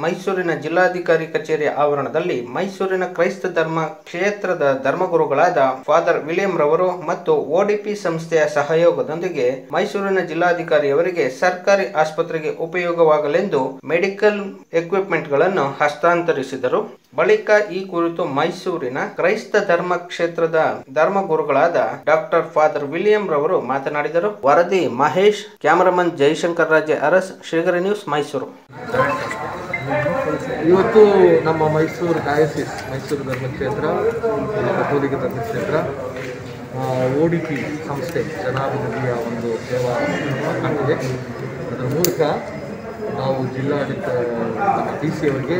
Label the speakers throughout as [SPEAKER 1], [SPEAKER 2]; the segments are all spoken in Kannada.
[SPEAKER 1] ಮೈಸೂರಿನ ಜಿಲ್ಲಾಧಿಕಾರಿ ಕಚೇರಿ ಆವರಣದಲ್ಲಿ ಮೈಸೂರಿನ ಕ್ರೈಸ್ತ ಧರ್ಮ ಕ್ಷೇತ್ರದ ಧರ್ಮಗುರುಗಳಾದ ಫಾದರ್ ವಿಲಿಯಂ ರವರು ಮತ್ತು ಒಡಿಪಿ ಸಂಸ್ಥೆಯ ಸಹಯೋಗದೊಂದಿಗೆ ಮೈಸೂರಿನ ಜಿಲ್ಲಾಧಿಕಾರಿಯವರಿಗೆ ಸರ್ಕಾರಿ ಆಸ್ಪತ್ರೆಗೆ ಉಪಯೋಗವಾಗಲೆಂದು ಮೆಡಿಕಲ್ ಎಕ್ವಿಪ್ಮೆಂಟ್ಗಳನ್ನು ಹಸ್ತಾಂತರಿಸಿದರು ಬಳಿಕ ಈ ಕುರಿತು ಮೈಸೂರಿನ ಕ್ರೈಸ್ತ ಧರ್ಮ ಕ್ಷೇತ್ರದ ಧರ್ಮಗುರುಗಳಾದ ಡಾಕ್ಟರ್ ಫಾದರ್ ವಿಲಿಯಂ ರವರು ಮಾತನಾಡಿದರು ವರದಿ ಮಹೇಶ್ ಕ್ಯಾಮರಾಮನ್ ಜೈಶಂಕರ್ ರಾಜೆ ಅರಸ್ ಶ್ರೀಗರಿ ನ್ಯೂಸ್ ಮೈಸೂರು
[SPEAKER 2] ಇವತ್ತು ನಮ್ಮ ಮೈಸೂರು ಡಯಾಸಿಸ್ ಮೈಸೂರು ಧರ್ಮಕ್ಷೇತ್ರ ಕಥೋಲಿಕ ಧರ್ಮಕ್ಷೇತ್ರ ಒ ಡಿ ಪಿ ಸಂಸ್ಥೆ ಜನಾಭಿವೃದ್ಧಿಯ ಒಂದು ಸೇವಾ ಮಾಡಿದೆ ಅದರ ಮೂಲಕ ನಾವು ಜಿಲ್ಲಾಡಳಿತ ಡಿ ಸಿ ಅವರಿಗೆ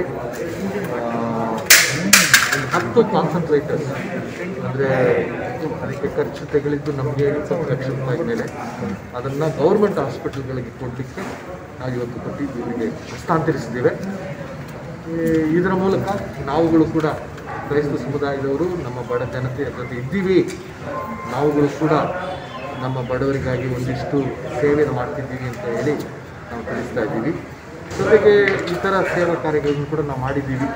[SPEAKER 2] ಒಂದು ಹತ್ತು ಕಾನ್ಸಂಟ್ರೇಟರ್ಸ್ ಅಂದರೆ ಅದಕ್ಕೆ ಖರ್ಚು ತೆಗೆಳಿದ್ದು ನಮಗೆ ಇಪ್ಪತ್ತು ಲಕ್ಷ ರೂಪಾಯಿ ಮೇಲೆ ಅದನ್ನು ಗೌರ್ಮೆಂಟ್ ಹಾಸ್ಪಿಟಲ್ಗಳಿಗೆ ಕೊಡಲಿಕ್ಕೆ ನಾವು ಇವತ್ತು ಕೊಟ್ಟು ಇವರಿಗೆ ಹಸ್ತಾಂತರಿಸಿದ್ದೇವೆ ಈ ಇದರ ಮೂಲಕ ನಾವುಗಳು ಕೂಡ ಕ್ರೈಸ್ತ ಸಮುದಾಯದವರು ನಮ್ಮ ಬಡ ಜನತೆಯ ಜೊತೆ ಇದ್ದೀವಿ ನಾವುಗಳು ಕೂಡ ನಮ್ಮ ಬಡವರಿಗಾಗಿ ಒಂದಿಷ್ಟು ಸೇವೆಯನ್ನು ಮಾಡ್ತಿದ್ದೀವಿ ಅಂತ ಹೇಳಿ ನಾವು ತಿಳಿಸ್ತಾ ಇದ್ದೀವಿ ಜೊತೆಗೆ ಇತರ ಸೇವಾ ಕಾರ್ಯಗಳನ್ನು ಕೂಡ ನಾವು ಮಾಡಿದ್ದೀವಿ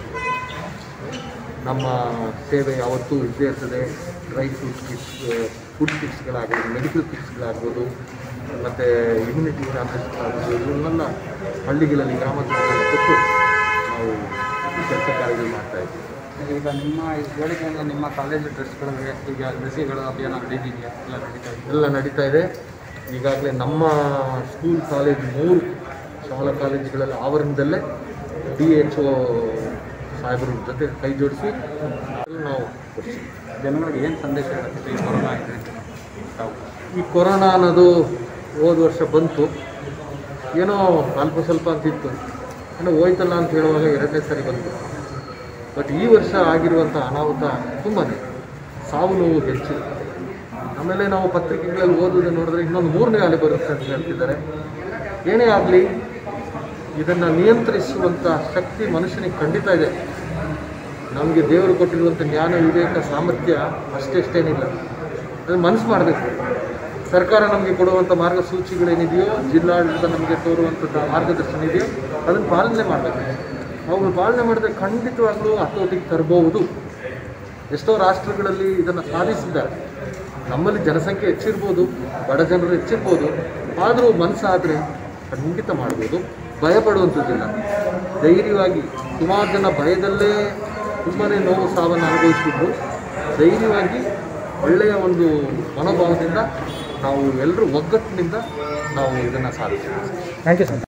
[SPEAKER 2] ನಮ್ಮ ಸೇವೆ ಯಾವತ್ತೂ ಇದ್ದೇ ಇರ್ತದೆ ಡ್ರೈ ಫ್ರೂಟ್ ಕಿಟ್ಸ್ ಫುಡ್ ಕಿಟ್ಸ್ಗಳಾಗ್ಬೋದು ಮೆಡಿಕಲ್ ಕಿಟ್ಸ್ಗಳಾಗ್ಬೋದು ಮತ್ತು ಇಮ್ಯುನಿಟಿ ಟ್ಯಾಬ್ಲೆಟ್ಸ್ಗಳಾಗ್ಬೋದು ಇವನ್ನೆಲ್ಲ ಹಳ್ಳಿಗಳಲ್ಲಿ ಗ್ರಾಮಾಂತರಗಳಲ್ಲಿ ಕೊಟ್ಟು ನಾವು ಕೆಲಸ ಕಾರ್ಯಗಳು ಮಾಡ್ತಾ ಇದ್ದೀವಿ
[SPEAKER 3] ಈಗ ನಿಮ್ಮ ಹೇಳಿಕೆಯಿಂದ ನಿಮ್ಮ ಕಾಲೇಜು ಡ್ರೆಸ್ಗಳಿಗೆ ಈಗ ಲಸಿಕೆಗಳ ಅಭಿಯಾನ ನಡೀತಿದೆಯಾ ಎಲ್ಲ ನಡೀತಾ ಇದೆ
[SPEAKER 2] ಎಲ್ಲ ನಡೀತಾ ಇದೆ ಈಗಾಗಲೇ ನಮ್ಮ ಸ್ಕೂಲ್ ಕಾಲೇಜ್ ಮೂರು ಶಾಲಾ ಕಾಲೇಜುಗಳಲ್ಲಿ ಆವರಣದಲ್ಲೇ ಡಿ ಎಚ್ ಒ ಸಾಹೇಬರ ಜೊತೆ ಕೈ ಜೋಡಿಸಿ ನಾವು ಕೊಡ್ತೀವಿ
[SPEAKER 3] ಜನಗಳಿಗೆ ಏನು ಸಂದೇಶ ಹೇಳುತ್ತೆ ಈ ಕೊರೋನಾ ಇದೆ ತಾವು
[SPEAKER 2] ಈ ಕೊರೋನಾ ಅನ್ನೋದು ಹೋದ ವರ್ಷ ಬಂತು ಏನೋ ಅಲ್ಪ ಸ್ವಲ್ಪ ಅಂತಿತ್ತು ಏನೋ ಹೋಯ್ತಲ್ಲ ಅಂತ ಹೇಳುವಾಗ ಎರಡನೇ ಸಾರಿ ಬಂತು ಬಟ್ ಈ ವರ್ಷ ಆಗಿರುವಂಥ ಅನಾಹುತ ತುಂಬಾ ಸಾವು ನೋವು ಹೆಚ್ಚು ಆಮೇಲೆ ನಾವು ಪತ್ರಿಕೆಗಳಲ್ಲಿ ಓದೋದು ನೋಡಿದ್ರೆ ಇನ್ನೊಂದು ಮೂರನೇ ಅಲೆ ಬರುತ್ತೆ ಅಂತ ಹೇಳ್ತಿದ್ದಾರೆ ಏನೇ ಆಗಲಿ ಇದನ್ನು ನಿಯಂತ್ರಿಸುವಂಥ ಶಕ್ತಿ ಮನುಷ್ಯನಿಗೆ ಖಂಡಿತ ಇದೆ ನಮಗೆ ದೇವರು ಕೊಟ್ಟಿರುವಂಥ ಜ್ಞಾನ ವಿವೇಕ ಸಾಮರ್ಥ್ಯ ಅಷ್ಟೆಷ್ಟೇನಿಲ್ಲ ಅದು ಮನಸ್ಸು ಮಾಡಬೇಕು ಸರ್ಕಾರ ನಮಗೆ ಕೊಡುವಂಥ ಮಾರ್ಗಸೂಚಿಗಳೇನಿದೆಯೋ ಜಿಲ್ಲಾಡಳಿತ ನಮಗೆ ತೋರುವಂಥದ್ದು ಮಾರ್ಗದರ್ಶನ ಇದೆಯೋ ಅದನ್ನು ಪಾಲನೆ ಮಾಡಬೇಕು ಅವುಗಳು ಪಾಲನೆ ಮಾಡಿದ್ರೆ ಖಂಡಿತವಾಗ್ಲೂ ಹತೋಟಿಗೆ ತರಬಹುದು ಎಷ್ಟೋ ರಾಷ್ಟ್ರಗಳಲ್ಲಿ ಇದನ್ನು ಸಾಧಿಸಿದ್ದಾರೆ ನಮ್ಮಲ್ಲಿ ಜನಸಂಖ್ಯೆ ಹೆಚ್ಚಿರ್ಬೋದು ಬಡ ಜನರು ಹೆಚ್ಚಿರ್ಬೋದು ಆದರೂ ಮನಸ್ಸಾದರೆ ಖಂಡಿತ ಮಾಡ್ಬೋದು ಭಯಪಡುವಂಥದ್ದಿಲ್ಲ ಧೈರ್ಯವಾಗಿ ಸುಮಾರು ಜನ ಭಯದಲ್ಲೇ ತುಂಬಾ ನೋವು ಸಾವನ್ನು ಅನುಭವಿಸಿದ್ರು ಧೈರ್ಯವಾಗಿ ಒಳ್ಳೆಯ ಒಂದು ಮನೋಭಾವದಿಂದ ನಾವು ಎಲ್ಲರೂ ಒಗ್ಗಟ್ಟಿನಿಂದ ನಾವು ಇದನ್ನು ಸಾಧಿಸ್ತೀವಿ
[SPEAKER 3] ಥ್ಯಾಂಕ್ ಯು ಸರ್